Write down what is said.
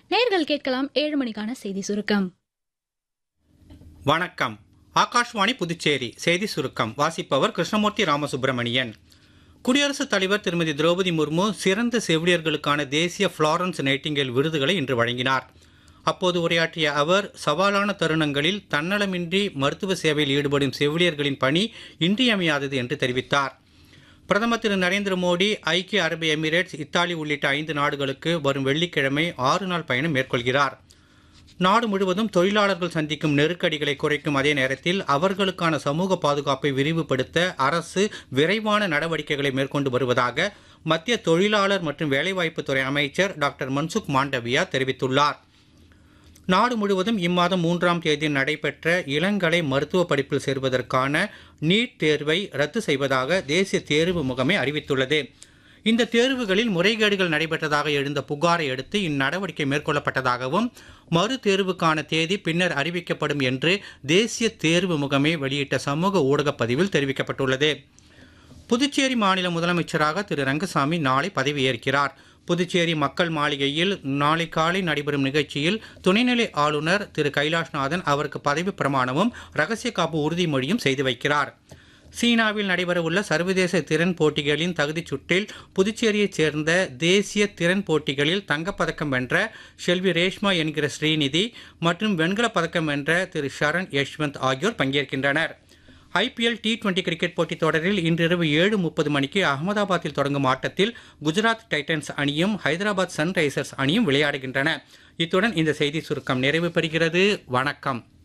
நேர்கள் கேட்கலாம் ஏழு மணிக்கான செய்தி சுருக்கம் வணக்கம் ஆகாஷ்வாணி புதுச்சேரி செய்தி சுருக்கம் வாசிப்பவர் கிருஷ்ணமூர்த்தி ராமசுப்பிரமணியன் குடியரசுத் தலைவர் திருமதி திரௌபதி முர்மு சிறந்த செவிலியர்களுக்கான தேசிய ஃப்ளாரன்ஸ் நைட்டிங்கேல் விருதுகளை இன்று வழங்கினார் அப்போது உரையாற்றிய அவர் சவாலான தருணங்களில் தன்னலமின்றி மருத்துவ சேவையில் ஈடுபடும் செவிலியர்களின் பணி இன்றியமையாதது என்று தெரிவித்தார் பிரதமர் திரு நரேந்திர மோடி ஐக்கிய அரபு எமிரேட்ஸ் இத்தாலி உள்ளிட்ட ஐந்து நாடுகளுக்கு வரும் வெள்ளிக்கிழமை ஆறு நாள் பயணம் மேற்கொள்கிறார் நாடு முழுவதும் தொழிலாளர்கள் சந்திக்கும் நெருக்கடிகளை குறைக்கும் அதே நேரத்தில் அவர்களுக்கான சமூக பாதுகாப்பை விரிவுபடுத்த அரசு விரைவான நடவடிக்கைகளை மேற்கொண்டு வருவதாக மத்திய தொழிலாளர் மற்றும் வேலைவாய்ப்புத்துறை அமைச்சர் டாக்டர் மன்சுக் மாண்டவியா தெரிவித்துள்ளார் நாடு முழுவதும் இம்மாதம் மூன்றாம் தேதி நடைபெற்ற இளங்கலை மருத்துவ படிப்பில் சேர்வதற்கான நீட் தேர்வை ரத்து செய்வதாக தேசிய தேர்வு முகமை அறிவித்துள்ளது இந்த தேர்வுகளில் முறைகேடுகள் நடைபெற்றதாக எழுந்த புகாரை அடுத்து இந்நடவடிக்கை மேற்கொள்ளப்பட்டதாகவும் மறு தேர்வுக்கான தேதி பின்னர் அறிவிக்கப்படும் என்று தேசிய தேர்வு முகமை வெளியிட்ட சமூக ஊடகப் பதிவில் தெரிவிக்கப்பட்டுள்ளது புதுச்சேரி மாநில முதலமைச்சராக திரு ரங்கசாமி நாளை பதவியேற்கிறார் புதுச்சேரி மக்கள் மாளிகையில் நாளை காலை நடைபெறும் நிகழ்ச்சியில் துணைநிலை ஆளுநர் திரு கைலாஷ்நாதன் அவருக்கு பதவி பிரமாணமும் ரகசிய காப்பு உறுதிமொழியும் செய்து வைக்கிறார் சீனாவில் நடைபெறவுள்ள சர்வதேச திறன் போட்டிகளின் தகுதிச் சுற்றில் புதுச்சேரியைச் சேர்ந்த தேசிய திறன் போட்டிகளில் தங்கப்பதக்கம் வென்ற ஷெல்வி ரேஷ்மா என்கிற ஸ்ரீநிதி மற்றும் வெண்கலப் பதக்கம் வென்ற திரு ஷரண் யஷ்வந்த் ஆகியோர் பங்கேற்கின்றனர் ஐபிஎல் டி டுவெண்டி கிரிக்கெட் போட்டித் தொடரில் இன்றிரவு ஏழு முப்பது மணிக்கு அகமதாபாத்தில் தொடங்கும் ஆட்டத்தில் குஜராத் டைட்டன்ஸ் அணியும் ஹைதராபாத் சன்ரைசர்ஸ் அணியும் விளையாடுகின்றன இத்துடன் இந்த செய்தி சுருக்கம் நிறைவு பெறுகிறது வணக்கம்